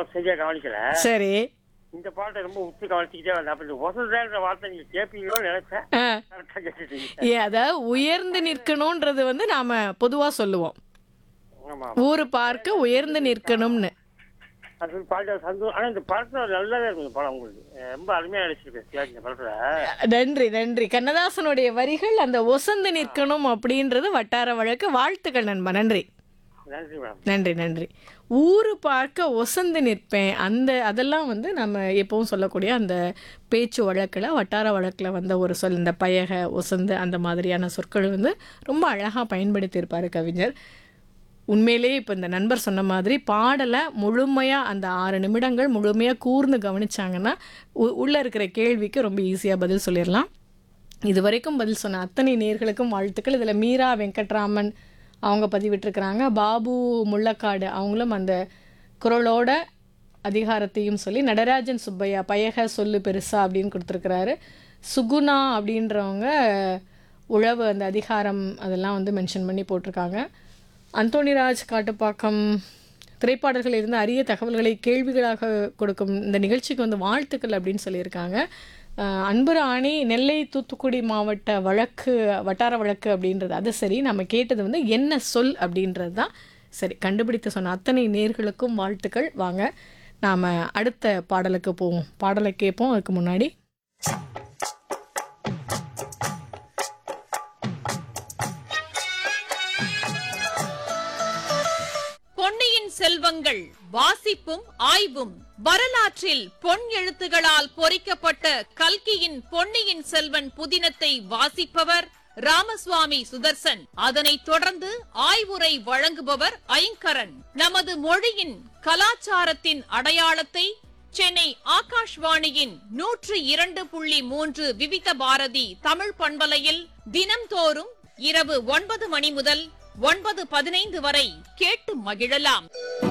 சரியா கவனிக்கல சரி இந்த பாட்டை ரொம்ப உத்து கவனிச்சுக்கிட்டே வந்தேன் அப்ப இந்த வசந்தன்ற வார்த்தை நீங்க கேட்பீங்களோன்னு நினைச்சேன் ஆ. கரெக்டா கேட்டுட்டீங்க ஏ அதாவது உயர்ந்து நிற்கணும்ன்றது வந்து நாம பொதுவா சொல்லுவோம் ஆமா ஊரு பார்க்க உயர்ந்து நிற்கணும்னு அது சொல்லி பாட்டு சந்தோஷம் ஆனா இந்த படத்துல நல்லாவே இருக்கும் இந்த படம் உங்களுக்கு அஹ் ரொம்ப அருமையா நடிச்சிருக்கு சிவாஜி இந்த படத்துல நன்றி நன்றி கண்ணதாசனுடைய வரிகள் அந்த ஒசந்து நிற்கணும் அப்படின்றது வட்டார வழக்கு வாழ்த்துக்கள் நண்பா நன்றி நன்றி மேடம் நன்றி நன்றி ஊரு பார்க்க ஒசந்து நிற்பேன் அந்த அதெல்லாம் வந்து நம்ம எப்பவும் சொல்லக்கூடிய அந்த பேச்சு வழக்கில் வட்டார வழக்கில் வந்த ஒரு சொல் இந்த பயக ஒசந்து அந்த மாதிரியான சொற்கள் வந்து ரொம்ப அழகாக பயன்படுத்தியிருப்பார் கவிஞர் உண்மையிலேயே இப்போ இந்த நண்பர் சொன்ன மாதிரி பாடலை முழுமையாக அந்த ஆறு நிமிடங்கள் முழுமையாக கூர்ந்து கவனிச்சாங்கன்னா உ- உள்ள இருக்கிற கேள்விக்கு ரொம்ப ஈஸியாக பதில் சொல்லிடலாம் இது வரைக்கும் பதில் சொன்ன அத்தனை நேர்களுக்கும் வாழ்த்துக்கள் இதில் மீரா வெங்கட்ராமன் அவங்க பதிவிட்டிருக்கிறாங்க பாபு முள்ளக்காடு அவங்களும் அந்த குரலோட அதிகாரத்தையும் சொல்லி நடராஜன் சுப்பையா பயக சொல்லு பெருசா அப்படின்னு கொடுத்துருக்கிறாரு சுகுணா அப்படின்றவங்க உழவு அந்த அதிகாரம் அதெல்லாம் வந்து மென்ஷன் பண்ணி போட்டிருக்காங்க அந்தோணிராஜ் காட்டுப்பாக்கம் திரைப்பாடல்கள் இருந்து அரிய தகவல்களை கேள்விகளாக கொடுக்கும் இந்த நிகழ்ச்சிக்கு வந்து வாழ்த்துக்கள் அப்படின்னு சொல்லியிருக்காங்க அஹ் அன்பு ராணி நெல்லை தூத்துக்குடி மாவட்ட வழக்கு வட்டார வழக்கு அப்படின்றது அது சரி நம்ம கேட்டது வந்து என்ன சொல் அப்படின்றது தான் சரி கண்டுபிடித்து சொன்ன அத்தனை நேர்களுக்கும் வாழ்த்துக்கள் வாங்க நாம் அடுத்த பாடலுக்கு போவோம் பாடலை கேட்போம் அதுக்கு முன்னாடி பொன்னியின் செல்வங்கள் வாசிப்பும் ஆய்வும் வரலாற்றில் பொன் எழுத்துகளால் பொறிக்கப்பட்ட கல்கியின் பொன்னியின் செல்வன் புதினத்தை வாசிப்பவர் ராமசுவாமி சுதர்சன் அதனைத் தொடர்ந்து ஆய்வுரை வழங்குபவர் ஐங்கரன் நமது மொழியின் கலாச்சாரத்தின் அடையாளத்தை சென்னை ஆகாஷ்வாணியின் நூற்று இரண்டு புள்ளி மூன்று விவித பாரதி தமிழ் பண்பலையில் தினம்தோறும் இரவு ஒன்பது மணி முதல் ஒன்பது பதினைந்து வரை கேட்டு மகிழலாம்